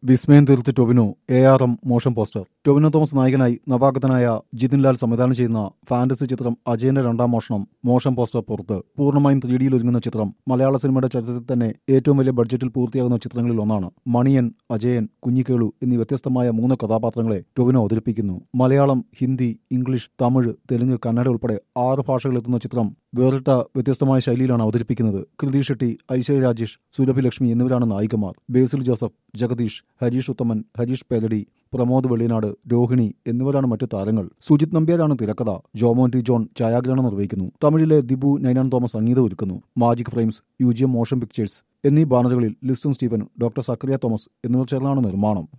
വിസ്മയം തീർത്ത് Tovino A R M motion poster Tovino Thomas നായകനായി നവാഗതനായ ജിതിൻ ലാൽ സംവിധാനം ചെയ്യുന്ന ഫാന്റസി ചിത്രം അജയന്റെ രണ്ടാം മോഷണം മോഷൻ പോസ്റ്റർ പുറത്ത് പൂർണ്ണമായും ത്രീ ഡിയിൽ ഒരുങ്ങുന്ന ചിത്രം മലയാള സിനിമയുടെ ചരിത്രത്തിൽ തന്നെ ഏറ്റവും വലിയ ബഡ്ജറ്റിൽ പൂർത്തിയാകുന്ന ചിത്രങ്ങളിൽ ഒന്നാണ് മണിയൻ അജയൻ കുഞ്ഞിക്കേളു എന്നീ വ്യത്യസ്തമായ മൂന്ന് കഥാപാത്രങ്ങളെ ടൊവിനോ അവതരിപ്പിക്കുന്നു മലയാളം ഹിന്ദി ഇംഗ്ലീഷ് തമിഴ് തെലുങ്ക് കന്നഡ ഉൾപ്പെടെ ആറ് ഭാഷകളിലെത്തുന്ന ചിത്രം വേറിട്ട വ്യത്യസ്തമായ ശൈലിയിലാണ് അവതരിപ്പിക്കുന്നത് കൃതി ഷെട്ടി ഐശ്വര്യ രാജേഷ് സുരഭി ലക്ഷ്മി എന്നിവരാണ് നായികമാർ ബേസിൽ ജോസഫ് ജഗദീഷ് ഹരീഷ് ഉത്തമൻ ഹരീഷ് പേലടി പ്രമോദ് വെള്ളിനാട് രോഹിണി എന്നിവരാണ് മറ്റു താരങ്ങൾ സുജിത് നമ്പ്യാരാണ് തിരക്കഥ ജോമോൻ ടി ജോൺ ഛായാഗ്രഹണം നിർവഹിക്കുന്നു തമിഴിലെ ദിബു നൈനാൻ തോമസ് സംഗീതം ഒരുക്കുന്നു magic frames U G M motion pictures എന്നീ ബാനറുകളിൽ ലിസ്റ്റും സ്റ്റീഫൻ ഡോക്ടർ സക്രിയ തോമസ് എന്നിവർ ചേർന്നാണ് നിർമ്മാണം